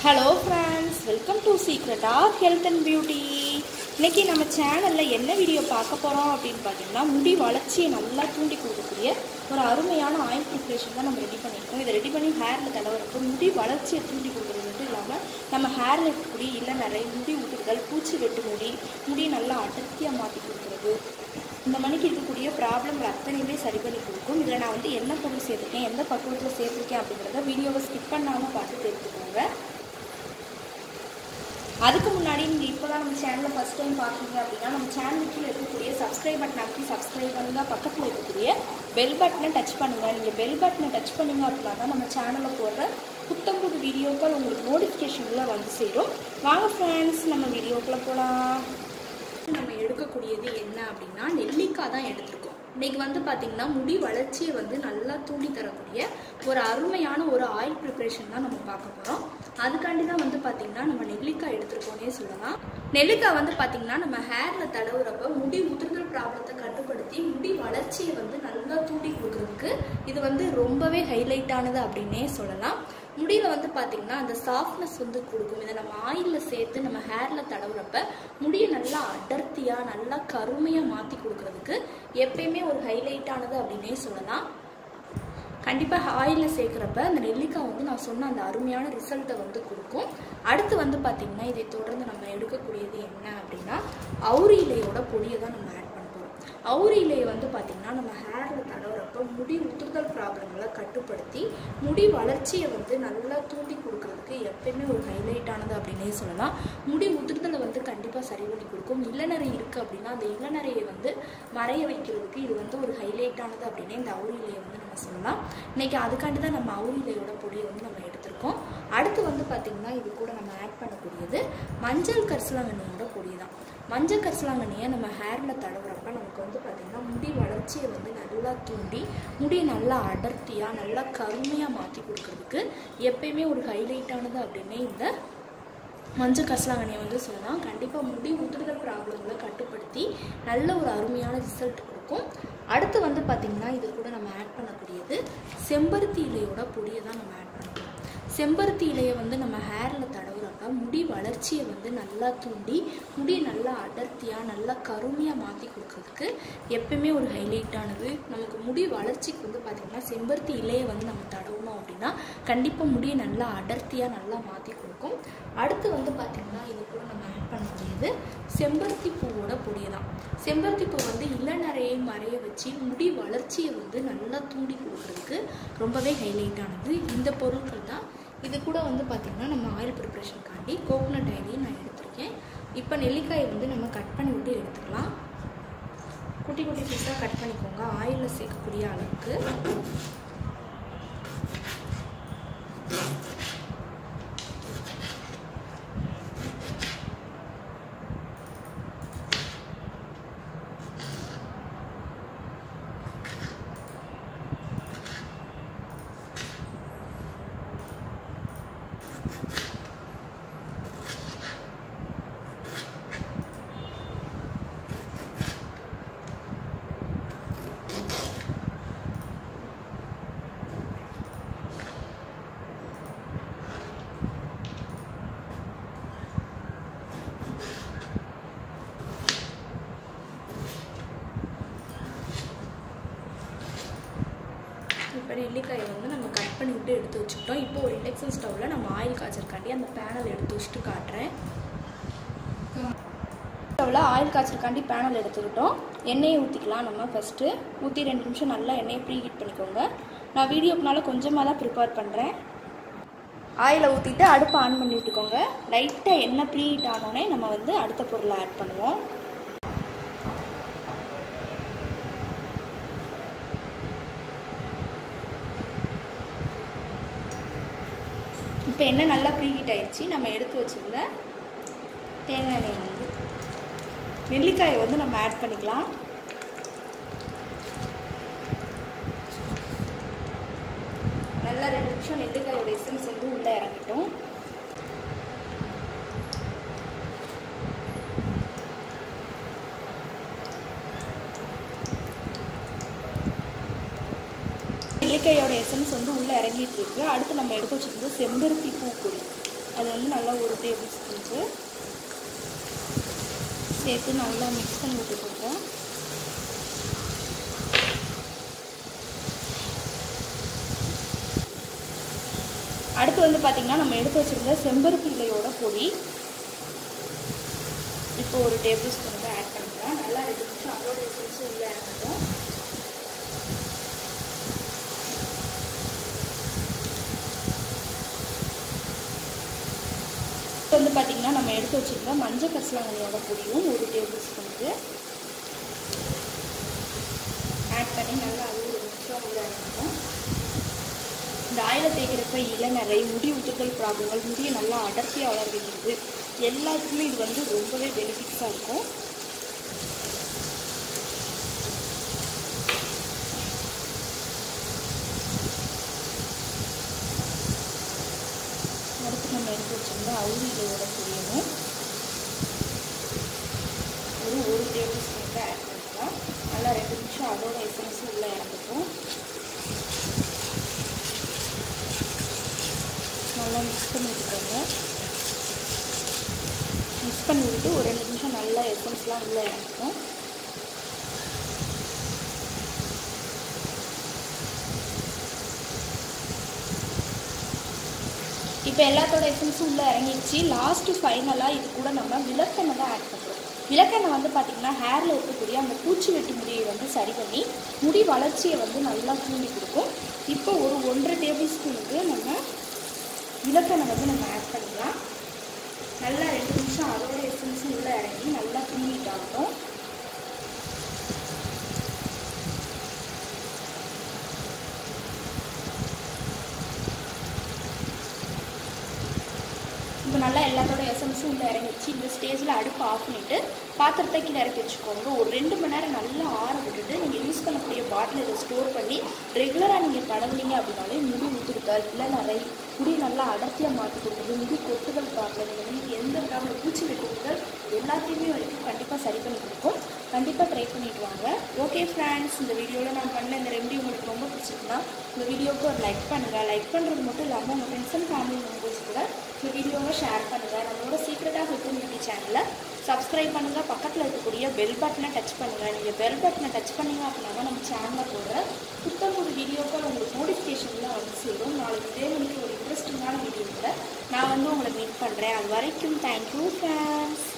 hello friends welcome to secret of health and beauty இன்னைக்கு நம்ம சேனலில் என்ன வீடியோ பார்க்க போகிறோம் அப்படின்னு பார்த்தீங்கன்னா முடி வளர்ச்சியை நல்லா தூண்டி கொடுக்கக்கூடிய ஒரு அருமையான ஆயில் ப்ரிப்ரேஷன் தான் நம்ம ரெடி பண்ணியிருக்கோம் இதை ரெடி பண்ணி ஹேரில் தடவுறப்போ முடி வளர்ச்சியை தூண்டி கொடுக்குறது மட்டும் இல்லாமல் நம்ம ஹேரில் இருக்கக்கூடிய இல்லை நிறைய முடி உதிர்தல் பூச்சி வெட்டு முடி முடி நல்லா அடர்த்தியாக மாற்றி கொடுக்குறது இந்த மணிக்கு இருக்கக்கூடிய ப்ராப்ளம் அத்தனையுமே சரி பண்ணி கொடுக்கும் இதில் நான் வந்து என்ன பொருள் சேர்த்துருக்கேன் எந்த பக்குவத்தில் சேர்த்துருக்கேன் அப்படிங்கிறத வீடியோவை ஸ்கிப் பண்ணாமல் பார்த்து தெரிஞ்சுக்கோங்க அதுக்கு முன்னாடி நீங்கள் இப்போ தான் நம்ம சேனலை ஃபஸ்ட் டைம் பார்க்குறீங்க அப்படின்னா நம்ம சேனலுக்கு இருக்கக்கூடிய சப்ஸ்கிரைப் பட்டன் அமைக்கி சப்ஸ்கிரைப் பண்ணுங்க பக்கத்தில் இருக்கக்கூடிய பெல் பட்டனை டச் பண்ணுங்கள் நீங்கள் பெல் பட்டனை டச் பண்ணீங்க அப்படின்னா தான் நம்ம சேனலில் போடுற புத்தம் புது வீடியோக்கள் உங்களுக்கு நோட்டிஃபிகேஷனில் வந்து சேரும் வாங்க ஃப்ரெண்ட்ஸ் நம்ம வீடியோக்குள்ளே போகலாம் நம்ம எடுக்கக்கூடியது என்ன அப்படின்னா நெல்லிக்காய் தான் எடுத்திருக்கோம் இன்னைக்கு வந்து பார்த்தீங்கன்னா முடி வளர்ச்சியை வந்து நல்லா தூண்டி தரக்கூடிய ஒரு அருமையான ஒரு ஆயில் ப்ரிப்ரேஷன் தான் நம்ம பார்க்க போகிறோம் அதுக்காண்டி தான் வந்து பார்த்தீங்கன்னா நம்ம நெல்லிக்காய் எடுத்திருக்கோன்னே சொல்லலாம் நெல்லிக்காய் வந்து பார்த்தீங்கன்னா நம்ம ஹேரில் தடவுறப்ப முடி உதிர்தல் ப்ராப்ளத்தை கட்டுப்படுத்தி முடி வளர்ச்சியை வந்து நல்லா தூண்டி கொடுக்குறதுக்கு இது வந்து ரொம்பவே ஹைலைட்டானது அப்படின்னே சொல்லலாம் முடியில் வந்து பார்த்தீங்கன்னா அந்த சாஃப்ட்னஸ் வந்து கொடுக்கும் இதை நம்ம ஆயிலில் சேர்த்து நம்ம ஹேரில் தடவுறப்ப முடியை நல்லா அடர்த்தியாக நல்லா கருமையாக மாற்றி கொடுக்கறதுக்கு எப்பயுமே ஒரு ஹைலைட்டானது அப்படின்னே சொல்லலாம் கண்டிப்பாக ஆயிலில் சேர்க்குறப்ப அந்த நெல்லிக்காய் வந்து நான் சொன்ன அந்த அருமையான ரிசல்ட்டை வந்து கொடுக்கும் அடுத்து வந்து பார்த்திங்கன்னா இதை தொடர்ந்து நம்ம எடுக்கக்கூடியது என்ன அப்படின்னா அவுரி இலையோட பொடியை தான் நம்ம ஆட் பண்ண போகிறோம் அவுரி இலையை வந்து பார்த்திங்கன்னா நம்ம ஹேரில் தடவுறப்ப முடி உதிர்தல் ப்ராப்ளங்களை கட்டுப்படுத்தி முடி வளர்ச்சியை வந்து நல்லா தூண்டி கொடுக்கறதுக்கு எப்பயுமே ஒரு ஹைலைட்டானது அப்படின்னே சொல்லலாம் முடி உதிர்தலை வந்து கண்டிப்பாக சரி பண்ணி கொடுக்கும் இளநரை இருக்குது அப்படின்னா அந்த இளநரையை வந்து மறைய வைக்கிறதுக்கு இது வந்து ஒரு ஹைலைட்டானது அப்படின்னே இந்த அவுரி இலையை வந்து நம்ம சொல்லலாம் இன்னைக்கு அதுக்காண்டி தான் நம்ம அவுரி இலையோட பொடியை வந்து நம்ம எடுத்திருக்கோம் அடுத்து வந்து பார்த்திங்கன்னா இது கூட நம்ம ஆட் பண்ணக்கூடியது மஞ்சள் கரிசலாங்கண்ணியோட பொடி தான் மஞ்சள் கரிசலாங்கண்ணியை நம்ம ஹேரில் தடவுறப்ப நமக்கு வந்து பார்த்திங்கன்னா முடி வளர்ச்சியை வந்து நல்லா தூண்டி முடி நல்லா அடர்த்தியாக நல்லா கருமையாக மாற்றி கொடுக்கறதுக்கு எப்பயுமே ஒரு ஹைலைட்டானது அப்படின்னே இந்த மஞ்சள் கரிசலாங்கண்ணியை வந்து சொல்லலாம் கண்டிப்பாக முடி உதிர்தல் ப்ராப்ளங்களை கட்டுப்படுத்தி நல்ல ஒரு அருமையான ரிசல்ட் கொடுக்கும் அடுத்து வந்து பார்த்திங்கன்னா இது கூட நம்ம ஆட் பண்ணக்கூடியது செம்பருத்தி இலையோட பொடியை தான் நம்ம ஆட் பண்ணுறோம் செம்பருத்தி இலையை வந்து நம்ம ஹேரில் தடவுறப்ப முடி வளர்ச்சியை வந்து நல்லா தூண்டி முடி நல்லா அடர்த்தியாக நல்லா கருமையாக மாற்றி கொடுக்கறதுக்கு எப்பயுமே ஒரு ஹைலைட்டானது நமக்கு முடி வளர்ச்சிக்கு வந்து பார்த்திங்கன்னா செம்பருத்தி இலையை வந்து நம்ம தடவணும் அப்படின்னா கண்டிப்பாக முடியை நல்லா அடர்த்தியாக நல்லா மாற்றி கொடுக்கும் அடுத்து வந்து பார்த்திங்கன்னா இது கூட நம்ம ஆட் பண்ணக்கூடியது செம்பருத்தி பூவோட பொடியை தான் செம்பருத்தி பூ வந்து இளநரையை மறைய வச்சு முடி வளர்ச்சியை வந்து நல்லா தூண்டி கொடுக்கறதுக்கு ரொம்பவே ஹைலைட்டானது இந்த பொருட்கள் தான் இது கூட வந்து பார்த்திங்கன்னா நம்ம ஆயில் ப்ரிப்ரேஷனுக்காண்டி கோகோனட் ஆயிலையும் நான் எடுத்திருக்கேன் இப்போ நெல்லிக்காயை வந்து நம்ம கட் பண்ணி விட்டு எடுத்துக்கலாம் குட்டி குட்டி பீஸாக கட் பண்ணிக்கோங்க ஆயிலில் சேர்க்கக்கூடிய அளவுக்கு இப்போ நெல்லிக்காயை வந்து நம்ம கட் பண்ணி விட்டு எடுத்து வச்சுக்கிட்டோம் இப்போ ஒரு இண்டக்ஷன் ஸ்டவ்வில் நம்ம ஆயில் காய்ச்சறக்காண்டி அந்த பேனல் எடுத்து வச்சுட்டு காட்டுறேன் ஸ்டவ்வில் ஆயில் காய்ச்சறக்காண்டி பேனல் எடுத்துக்கிட்டோம் எண்ணெயை ஊற்றிக்கலாம் நம்ம ஃபஸ்ட்டு ஊற்றி ரெண்டு நிமிஷம் நல்லா எண்ணெயை ப்ரீ ஹீட் பண்ணிக்கோங்க நான் வீடியோக்குனால கொஞ்சமாக தான் ப்ரிப்பேர் பண்ணுறேன் ஆயிலை ஊற்றிட்டு அடுப்பை ஆன் பண்ணி விட்டுக்கோங்க லைட்டாக எண்ணெய் ப்ரீ ஹீட் ஆனோடனே நம்ம வந்து அடுத்த பொருளை ஆட் பண்ணுவோம் இப்போ எண்ணெய் நல்லா ப்ரீஹீட் ஆயிடுச்சு நம்ம எடுத்து வச்சுருந்த தேங்காய் எண்ணெய் வந்து நெல்லிக்காயை வந்து நம்ம ஆட் பண்ணிக்கலாம் நல்லா ரெண்டு நிமிஷம் நெல்லிக்காயோட எசன்ஸ் வந்து உள்ளே இறங்கிட்டோம் நெல்லிக்காயோட எசன்ஸ் வந்து உள்ளே இறங்கிட்டு இருக்கு அடுத்து நம்ம எடுத்து வச்சிருந்தது செம்பருத்தி பூ பொடி அது வந்து நல்லா ஒரு டேபிள் ஸ்பூன்ஸு சேர்த்து நல்லா மிக்ஸ் பண்ணி விட்டுக்கோங்க அடுத்து வந்து பார்த்திங்கன்னா நம்ம எடுத்து வச்சுருந்த செம்பருத்தி இலையோட பொடி இப்போ ஒரு டேபிள் ஸ்பூன் வந்து ஆட் பண்ணிக்கலாம் நல்லா ரெண்டு நிமிஷம் அதோட எசன்ஸ் உள்ளே இறங்கட்டும் இப்போ வந்து பார்த்திங்கன்னா நம்ம எடுத்து வச்சுருந்த மஞ்சள் கசலாங்கலியோட பொடியும் ஒரு டேபிள் ஸ்பூனுக்கு ஆட் பண்ணி நல்லா அது ஒரு நிமிஷம் உள்ளே இறங்கட்டும் இந்த ஆயிலை தேய்க்கிறப்ப இளநரை முடி உதிர்தல் ப்ராப்ளங்கள் முடியை நல்லா அடர்த்தியாக வளர வைக்கிறது எல்லாத்துக்குமே இது வந்து ரொம்பவே பெனிஃபிட்ஸாக இருக்கும் அடுத்து நம்ம எடுத்து வச்சிருந்த அவுரி இலையோட பொரியணும் ஒரு ஒரு டேபிள் ஸ்பூனுக்கு ஆட் பண்ணிக்கலாம் நல்லா ரெண்டு நிமிஷம் அதோட எசன்ஸ் உள்ளே இறந்துக்கும் நல்லா மிக்ஸ் பண்ணி விட்டுக்கோங்க மிக்ஸ் பண்ணி விட்டு ஒரு ரெண்டு நிமிஷம் நல்லா எசன்ஸ்லாம் உள்ளே இறங்கணும் இப்போ எல்லாத்தோட எசன்ஸும் உள்ளே இறங்கிடுச்சு லாஸ்ட்டு ஃபைனலாக இது கூட நம்ம விளக்கெண்ணெய் தான் ஆட் பண்ணுறோம் விளக்கெண்ணெய் வந்து பார்த்திங்கன்னா ஹேரில் இருக்கக்கூடிய அந்த பூச்சி வெட்டி முடியை வந்து சரி பண்ணி முடி வளர்ச்சியை வந்து நல்லா தூண்டி கொடுக்கும் இப்போ ஒரு ஒன்றரை டேபிள் ஸ்பூனுக்கு நம்ம விளக்கெண்ணெய் வந்து நம்ம ஆட் பண்ணிக்கலாம் நல்லா ரெண்டு நிமிஷம் அதோட எசன்ஸும் உள்ளே இறங்கி நல்லா தூங்கிட்டாகட்டும் இப்போ நல்லா எல்லாத்தோட எசன்ஸும் உள்ளே இறங்கிடுச்சு இந்த ஸ்டேஜில் அடுப்பு ஆஃப் பண்ணிவிட்டு பாத்திரத்தை கீழே இறக்கி வச்சுக்கோங்க ஒரு ரெண்டு மணி நேரம் நல்லா ஆற விட்டுட்டு நீங்கள் யூஸ் பண்ணக்கூடிய பாட்டில் இதை ஸ்டோர் பண்ணி ரெகுலராக நீங்கள் தடவுனீங்க அப்படின்னாலே முடி உதிர்த்தல் இல்லை நிறைய முடி நல்லா அடர்த்தியாக மாற்றி கொடுக்குறது முடி கொட்டுதல் ப்ராப்ளம் இந்த மாதிரி எந்த விதமான பூச்சி வெட்டுதல் எல்லாத்தையுமே வரைக்கும் கண்டிப்பாக சரி பண்ணி கொடுக்கும் கண்டிப்பாக ட்ரை பண்ணிட்டு வாங்க ஓகே ஃப்ரெண்ட்ஸ் இந்த வீடியோவில் நான் பண்ண இந்த ரெமெடி உங்களுக்கு ரொம்ப பிடிச்சிருக்குன்னா இந்த வீடியோவுக்கு ஒரு லைக் பண்ணுங்கள் லைக் பண்ணுறது மட்டும் இல்லாமல் உங்கள் ஃப்ரெண்ட்ஸ் அண்ட் ஃபேமிலி மெம்பர்ஸ் கூட இந்த வீடியோவை ஷேர் பண்ணுங்கள் நம்மளோட சீக்ரெட்டாக ஹெல்த் பியூட்டி சேனலை சப்ஸ்கிரைப் பண்ணுங்கள் பக்கத்தில் இருக்கக்கூடிய பெல் பட்டனை டச் பண்ணுங்கள் நீங்கள் பெல் பட்டனை டச் பண்ணீங்க அப்படின்னா தான் நம்ம சேனலில் போடுற புத்தம் ஒரு வீடியோக்கள் உங்களுக்கு நோட்டிஃபிகேஷன்லாம் வந்து சேரும் நாளைக்கு இதே மணிக்கு ஒரு இன்ட்ரெஸ்டிங்கான வீடியோவில் நான் வந்து உங்களை மீட் பண்ணுறேன் அது வரைக்கும் தேங்க்யூ ஃப்ரெண்ட்ஸ்